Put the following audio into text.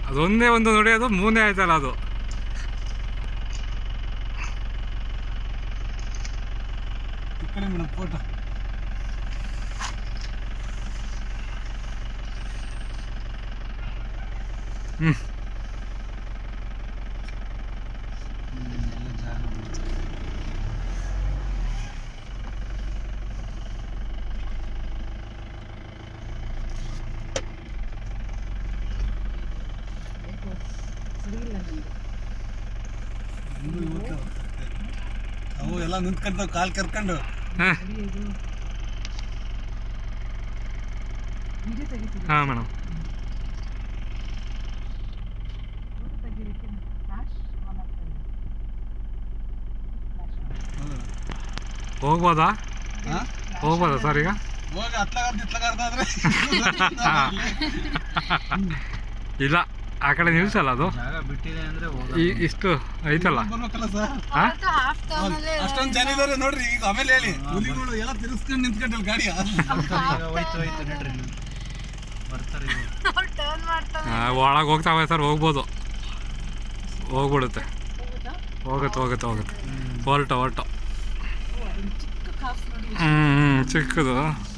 ಅದೊಂದೇ ಒಂದು ನೋಡಿಯೋದು ಮೂನೇ ಆಯ್ತಲ್ಲ ಅದು ಈ ಕಡೆ ಮೇಡಮ್ ಫೋಟೋ ಹ್ಞೂ ಎಲ್ಲ ಜಾಗ ಬಿಡ್ತು. ಇನ್ನು ಇವತ್ತು ಅವು ಎಲ್ಲ ನಿಂತ್ಕೊಂತಾವ ಕಾಲ್ ಕರ್ಕೊಂಡು ಹಾಂ ಹಾಂ ಮೇಡಮ್ ಹೋಗ್ಬೋದಾ ಹಾ? ಹೋಗ್ಬೋದಾ ಸರ್ ಈಗ ಹೋಗಿ ಹತ್ಲಾಗಾರ್ದ ಇತ್ಲಾಗಾರ್ದಾದ್ರೆ ಇಲ್ಲ ಆ ಕಡೆ ನಿಲ್ಸಲ್ಲ ಅದು ಜಾಗ ಬಿಟ್ಟಿದೆ ಅಂದ್ರೆ ಹೋಗ ಈ ಇಷ್ಟು ಐತಲ್ಲ ಬರ್ಬೇಕಲ್ಲ ಸರ್ ಹಾಂ ಅಷ್ಟೊಂದು ಜನ ಇದಾರೆ ನೋಡ್ರಿ ಈಗ ಆಮೇಲೆ ಹೇಳಿ ಹುಲಿಗಳು ಎಲ್ಲ ತಿರ್ಸ್ಕೊಂಡು ನಿಂತ್ಕೊಂಡಲ್ಲ ಗಾಡಿಯ ಹೋಯ್ತು ಹೋಯ್ತು ನಡ್ರಿ ನೀವು ಬರ್ತಾರೆ ಇವಾಗ. ಟರ್ನ್ ಮಾಡ್ತಾನೆ ಒಳಗೆ ಹೋಗ್ತಾವೆ ಸರ್ ಹೋಗ್ಬೋದು ಹೋಗ್ಬಿಡುತ್ತೆ ಹೋಗುತ್ತೆ ಹೋಗುತ್ತೆ ಹೋಗುತ್ತೆ ಹೊರಟು ಹೊರಟು ಹ್ಞೂ ಹ್ಞೂ ಚಿಕ್ಕದು